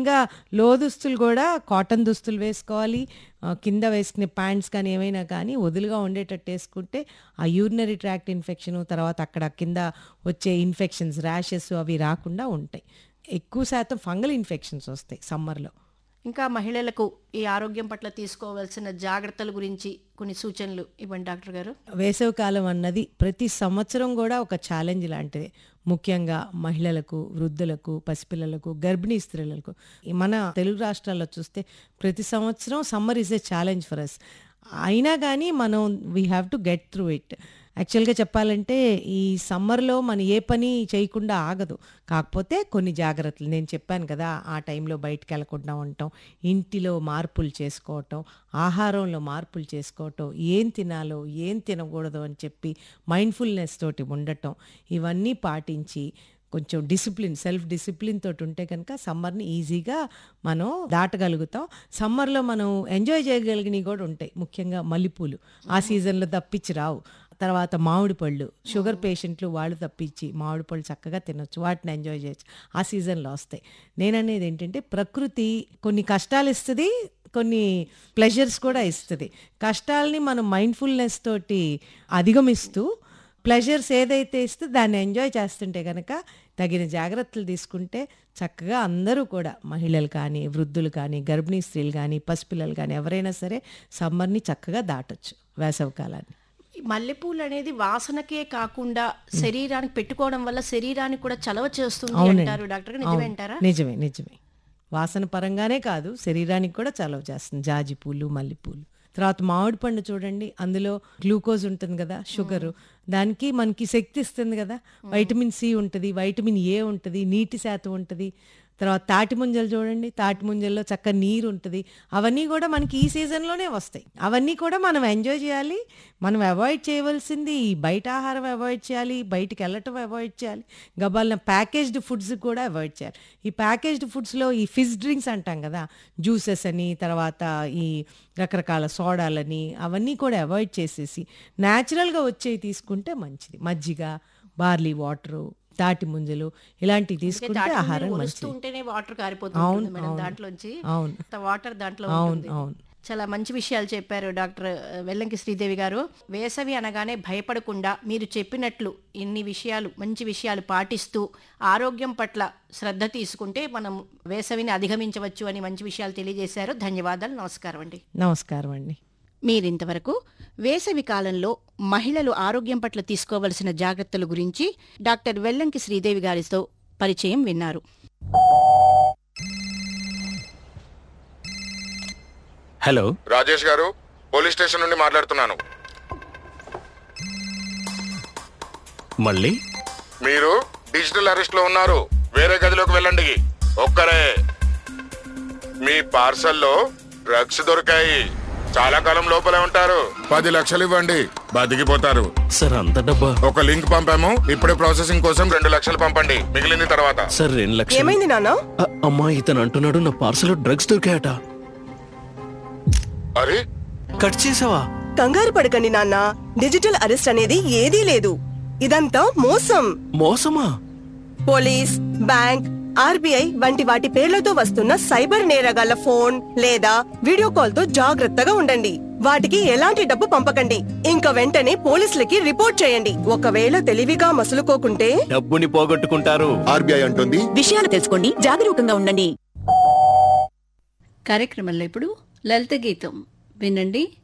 ఇంకా లో దుస్తులు కూడా కాటన్ దుస్తులు వేసుకోవాలి ఆ, కింద వేసుకునే ప్యాంట్స్ కానీ ఏమైనా కానీ వదులుగా ఉండేటట్టు వేసుకుంటే ఆ యూరినరీ ట్రాక్ట్ ఇన్ఫెక్షన్ తర్వాత అక్కడ కింద వచ్చే ఇన్ఫెక్షన్స్ ర్యాషెస్ అవి రాకుండా ఉంటాయి ఎక్కువ శాతం ఫంగల్ ఇన్ఫెక్షన్స్ వస్తాయి సమ్మర్లో ఇంకా మహిళలకు ఈ ఆరోగ్యం పట్ల తీసుకోవాల్సిన జాగ్రత్తల గురించి కొన్ని సూచనలు ఇవ్వండి డాక్టర్ గారు వేసవికాలం అన్నది ప్రతి సంవత్సరం కూడా ఒక ఛాలెంజ్ లాంటిదే ముఖ్యంగా మహిళలకు వృద్ధులకు పసిపిల్లలకు గర్భిణీ స్త్రీలకు ఈ మన తెలుగు రాష్ట్రాల్లో చూస్తే ప్రతి సంవత్సరం summer is a challenge for us అయినా కానీ మనం we have to get through it యాక్చువల్గా చెప్పాలంటే ఈ సమ్మర్లో మనం ఏ పని చేయకుండా ఆగదు కాకపోతే కొన్ని జాగ్రత్తలు నేను చెప్పాను కదా ఆ టైంలో బయటకు వెళ్ళకుండా ఉండటం ఇంటిలో మార్పులు చేసుకోవటం ఆహారంలో మార్పులు చేసుకోవటం ఏం తినాలో ఏం తినకూడదు అని చెప్పి మైండ్ఫుల్నెస్ తోటి ఉండటం ఇవన్నీ పాటించి కొంచెం డిసిప్లిన్ సెల్ఫ్ డిసిప్లిన్ తోటి ఉంటే కనుక సమ్మర్ని ఈజీగా మనం దాటగలుగుతాం సమ్మర్లో మనం ఎంజాయ్ చేయగలిగినవి కూడా ఉంటాయి ముఖ్యంగా మల్లెపూలు ఆ సీజన్లో తప్పించి రావు తర్వాత మామిడి పళ్ళు షుగర్ పేషెంట్లు వాళ్ళు తప్పించి మామిడి పళ్ళు చక్కగా తినొచ్చు వాటిని ఎంజాయ్ చేయొచ్చు ఆ సీజన్లో వస్తాయి నేననేది ఏంటంటే ప్రకృతి కొన్ని కష్టాలు ఇస్తుంది కొన్ని ప్లెజర్స్ కూడా ఇస్తుంది కష్టాలని మనం మైండ్ఫుల్నెస్ తోటి అధిగమిస్తూ ప్లెజర్స్ ఏదైతే ఇస్తే దాన్ని ఎంజాయ్ చేస్తుంటే కనుక తగిన జాగ్రత్తలు తీసుకుంటే చక్కగా అందరూ కూడా మహిళలు కానీ వృద్ధులు కానీ గర్భిణీ స్త్రీలు కానీ పసిపిల్లలు కానీ ఎవరైనా సరే సమ్మర్ని చక్కగా దాటొచ్చు వేసవి కాలాన్ని ఈ మల్లెపూలు అనేది వాసనకే కాకుండా శరీరానికి పెట్టుకోవడం వల్ల శరీరానికి కూడా చలవ చేస్తుంది అంటారు డాక్టర్ గారు నిజమే అంటారా నిజమే నిజమే వాసన పరంగానే కాదు శరీరానికి కూడా చలవ చేస్తుంది జాజి పూలు మల్లెపూలు తర్వాత మామిడి పండు చూడండి అందులో గ్లూకోజ్ ఉంటుంది కదా షుగరు దానికి మనకి శక్తి ఇస్తుంది కదా వైటమిన్ సి ఉంటుంది వైటమిన్ ఏ ఉంటుంది నీటి శాతం ఉంటుంది తర్వాత తాటి ముంజలు చూడండి తాటి ముంజల్లో చక్క నీరు ఉంటుంది అవన్నీ కూడా మనకి ఈ సీజన్లోనే వస్తాయి అవన్నీ కూడా మనం ఎంజాయ్ చేయాలి మనం అవాయిడ్ చేయవలసింది ఈ బయట ఆహారం అవాయిడ్ చేయాలి బయటికి వెళ్ళటం అవాయిడ్ చేయాలి గబాలిన ప్యాకేజ్డ్ ఫుడ్స్ కూడా అవాయిడ్ చేయాలి ఈ ప్యాకేజ్డ్ ఫుడ్స్లో ఈ ఫిజ్ డ్రింక్స్ అంటాం కదా జ్యూసెస్ అని తర్వాత ఈ రకరకాల సోడాలని అవన్నీ కూడా అవాయిడ్ చేసేసి న్యాచురల్గా వచ్చేవి తీసుకుంటే మంచిది మజ్జిగ బార్లీ వాటరు తాటి ముంజలు ఇలాంటివి తీసుకుంటే తాటి ఆహారం ముంజలు మంచిది ఒలుస్తూ ఉంటేనే వాటర్ కారిపోతుంది మేడం దాంట్లోంచి అవును. అంత వాటర్ దాంట్లో అవును ఉంటుంది అవును చాలా మంచి విషయాలు చెప్పారు డాక్టర్ వెల్లంకి శ్రీదేవి గారు వేసవి అనగానే భయపడకుండా మీరు చెప్పినట్లు ఇన్ని విషయాలు మంచి విషయాలు పాటిస్తూ ఆరోగ్యం పట్ల శ్రద్ధ తీసుకుంటే మనం వేసవిని అధిగమించవచ్చు అని మంచి విషయాలు తెలియజేశారు ధన్యవాదాలు నమస్కారం అండి నమస్కారం అండి మీరింతవరకు వేసవి కాలంలో మహిళలు ఆరోగ్యం పట్ల తీసుకోవలసిన జాగ్రత్తల గురించి డాక్టర్ వెల్లంకి శ్రీదేవి గారితో పరిచయం విన్నారు హలో రాజేష్ గారు పోలీస్ స్టేషన్ నుండి మాట్లాడుతున్నాను మళ్ళీ మీరు డిజిటల్ అరెస్ట్ లో ఉన్నారు వేరే గదిలోకి వెళ్ళండి ఒక్కరే మీ పార్సల్లో డ్రగ్స్ దొరికాయి చాలా కాలం లోపలే ఉంటారు పది లక్షలు ఇవ్వండి బతికిపోతారు సార్ అంత డబ్బా ఒక లింక్ పంపాము ఇప్పుడే ప్రాసెసింగ్ కోసం రెండు లక్షలు పంపండి మిగిలింది తర్వాత సార్ రెండు లక్షలు ఏమైంది నాన్న అ- అమ్మా ఇతను అంటున్నాడు నా పార్సల్ డ్రగ్స్ దొరికాయట అరే కట్ చేసావా కంగారు పడకండి నాన్న డిజిటల్ అరెస్ట్ అనేది ఏదీ లేదు ఇదంతా మోసం మోసమా పోలీస్ బ్యాంక్ ఆర్బీఐ వంటి వాటి పేర్లతో వస్తున్న సైబర్ నేరగాళ్ల ఫోన్ లేదా వీడియో కాల్ తో జాగ్రత్తగా ఉండండి వాటికి ఎలాంటి డబ్బు పంపకండి ఇంకా వెంటనే పోలీసులకి రిపోర్ట్ చేయండి ఒకవేళ తెలివిగా మసులుకోకుంటే డబ్బుని పోగొట్టుకుంటారు ఆర్బీఐ అంటుంది విషయాలు తెలుసుకోండి జాగరూకంగా ఉండండి కార్యక్రమంలో ఇప్పుడు లలిత గీతం వినండి